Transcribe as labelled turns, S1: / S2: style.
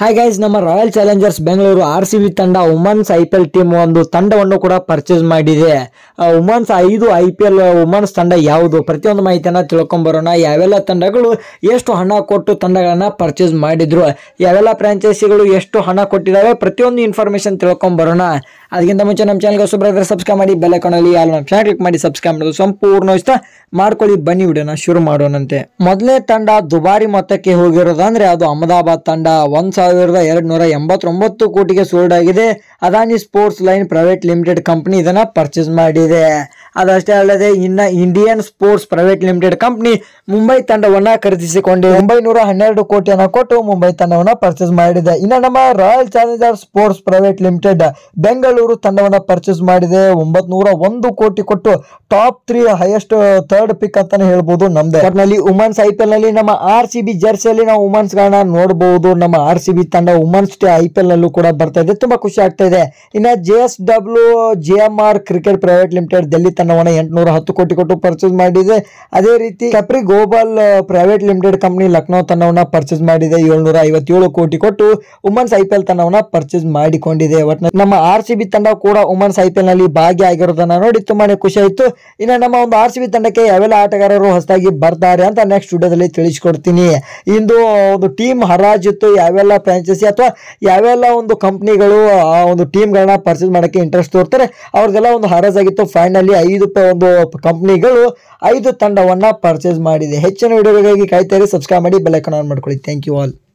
S1: hi guys ನಮ್ಮ Royal Challengers Bengaluru R C B ತಂಡ women's I P L team ಒಂದು ತಂಡವನ್ನು ಕೂಡ ಪರ್ಚೇಸ್ ಮಾಡಿದೆ ವುಮನ್ಸ್ ಐದು ಐ ಪಿ ಎಲ್ ವುಮನ್ಸ್ ತಂಡ ಯಾವುದು ಪ್ರತಿಯೊಂದು ಮಾಹಿತಿಯನ್ನ ತಿಳ್ಕೊಂಬರೋಣ ಯಾವೆಲ್ಲ ತಂಡಗಳು ಎಷ್ಟು ಹಣ ಕೊಟ್ಟು ತಂಡಗಳನ್ನ ಪರ್ಚೇಸ್ ಮಾಡಿದ್ರು ಯಾವೆಲ್ಲ ಫ್ರಾಂಚೈಸಿಗಳು ಎಷ್ಟು ಹಣ ಕೊಟ್ಟಿದ್ದಾವೆ ಪ್ರತಿಯೊಂದು ಇನ್ಫಾರ್ಮೇಶನ್ ತಿಳ್ಕೊಂಬರೋಣ ಅದಕ್ಕಿಂತ ಮುಂಚೆ ನಮ್ಮ ಚಾನಲ್ಗೆ ಹೊಸಬ್ರಾದ್ರೆ ಸಬ್ಸ್ಕ್ರೈಬ್ ಮಾಡಿ ಬೆಲ್ ಐಕಾನಲ್ಲಿ ಯಾರು ನಮ್ಮ ಚಾನಲ್ ಕ್ಲಿಕ್ ಮಾಡಿ ಸಬ್ಸ್ಕ್ರೈಬ್ ಮಾಡೋದು ಸಂಪೂರ್ಣ ಇಷ್ಟ ಮಾಡ್ಕೊಳ್ಳಿ ಬನ್ನಿ ವಿಡಿಯೋನ ಶುರು ಮಾಡೋಣಂತೆ ಮೊದಲನೇ ತಂಡ ದುಬಾರಿ ಮೊತ್ತಕ್ಕೆ ಹೋಗಿರೋದಂದ್ರೆ ಅದು ಅಹಮದಾಬಾದ್ ತಂಡ ಒಂದ್ ಸಾವಿರದ ಎರಡ್ ನೂರ ಎಂಬತ್ತೊಂಬತ್ತು ಕೋಟಿಗೆ ಸೋಲ್ಡ್ ಆಗಿದೆ Adani sports line private limited company ಇದನ್ನ ಪರ್ಚೇಸ್ ಮಾಡಿದೆ ಅದಷ್ಟೇ ಅಲ್ಲದೆ ಇನ್ನ Indian sports private limited company Mumbai ತಂಡವನ್ನ ಖರೀದಿಸಿಕೊಂಡಿದೆ ಒಂಬೈನೂರ ಹನ್ನೆರಡು ಕೋಟಿಯನ್ನ ಕೊಟ್ಟು ಮುಂಬೈ ತಂಡವನ್ನ ಪರ್ಚೇಸ್ ಮಾಡಿದೆ ಇನ್ನು ನಮ್ಮ Royal Challenger sports private limited Bengaluru ತಂಡವನ್ನ ಪರ್ಚೇಸ್ ಮಾಡಿದೆ ಒಂಬತ್ನೂರ ಒಂದು ಕೋಟಿ ಕೊಟ್ಟು top three highest third pick ಅಂತಾನೆ ಹೇಳ್ಬೋದು ನಮ್ದೆ ಒಟ್ನಲ್ಲಿ ವುಮನ್ಸ್ ಐ ಪಿ ಎಲ್ ನಲ್ಲಿ ನಮ್ಮ ಆರ್ ಸಿ ಬಿ ಜರ್ಸಿಯಲ್ಲಿ ನಾವು ವುಮನ್ಸ್ ಗಳನ್ನ ನೋಡಬಹುದು ನಮ್ಮ ಆರ್ ಸಿ ಬಿ ತಂಡ ವುಮನ್ಸ್ ಐ ಪಿ ಎಲ್ ನಲ್ಲೂ ಕೂಡ ಬರ್ತಾ ಇದೆ ತುಂಬಾ ಖುಷಿ ಆಗ್ತಾ ಇದೆ ಇನ್ನ J S W J M R cricket private limited Delhi ತಂಡವನ್ನ ಎಂಟುನೂರ ಹತ್ತು ಕೋಟಿ ಕೊಟ್ಟು ಪರ್ಚೇಸ್ ಮಾಡಿದೆ ಅದೇ ರೀತಿ Capri global private limited company Lucknow ತಂಡವನ್ನ ಪರ್ಚೇಸ್ ಮಾಡಿದೆ ಏಳ್ನೂರ ಐವತ್ತೇಳು ಕೋಟಿ ಕೊಟ್ಟು ವುಮನ್ಸ್ ಐ ಪಿ ಎಲ್ ತಂಡವನ್ನ ಪರ್ಚೇಸ್ ಮಾಡಿಕೊಂಡಿದೆ ಒಟ್ನಲ್ಲಿ ನಮ್ಮ ಆರ್ ಸಿ ಬಿ ತಂಡ ಕೂಡ ವುಮನ್ಸ್ ಐ ಪಿ ಎಲ್ ನಲ್ಲಿ ಭಾಗಿಯಾಗಿರೋದನ್ನ ನೋಡಿ ತುಂಬಾನೇ ಖುಷಿ ಆಯ್ತು ಇನ್ನು ನಮ್ಮ ಒಂದು ಆರ್ ಸಿ ಬಿ ತಂಡಕ್ಕೆ ಯಾವೆಲ್ಲ ಆಟಗಾರರು ಹೊಸದಾಗಿ ಬರ್ತಾರೆ ಅಂತ ನೆಕ್ಸ್ಟ್ ವಿಡಿಯೋದಲ್ಲಿ ತಿಳಿಸ್ಕೊಡ್ತೀನಿ ಇಂದು ಒಂದು ಟೀಮ್ ಹರಾಜಿತ್ತು ಯಾವೆಲ್ಲ ಫ್ರಾಂಚೈಸಿ ಅಥವಾ ಯಾವೆಲ್ಲ ಒಂದು ಕಂಪ್ನಿಗಳು ಆ ಒಂದು ಟೀಮ್ಗಳನ್ನ ಪರ್ಚೇಸ್ ಮಾಡೋಕ್ಕೆ ಇಂಟ್ರೆಸ್ಟ್ ತೋರ್ತಾರೆ ಅವ್ರಿಗೆಲ್ಲ ಒಂದು ಹರಾಜಾಗಿತ್ತು ಫೈನಲಿ ಐದು ಪ- ಒಂದು ಕಂಪ್ನಿಗಳು ಐದು ತಂಡವನ್ನ ಪರ್ಚೇಸ್ ಮಾಡಿದೆ ಹೆಚ್ಚಿನ ವಿಡಿಯೋಗಾಗಿ ಕಾಯ್ತಾರೆ ಸಬ್ಸ್ಕ್ರೈಬ್ ಮಾಡಿ ಬೆಲ್ ಐಕಾನ್ ಆನ್ ಮಾಡ್ಕೊಳ್ಳಿ ಥ್ಯಾಂಕ್ ಯು ಆಲ್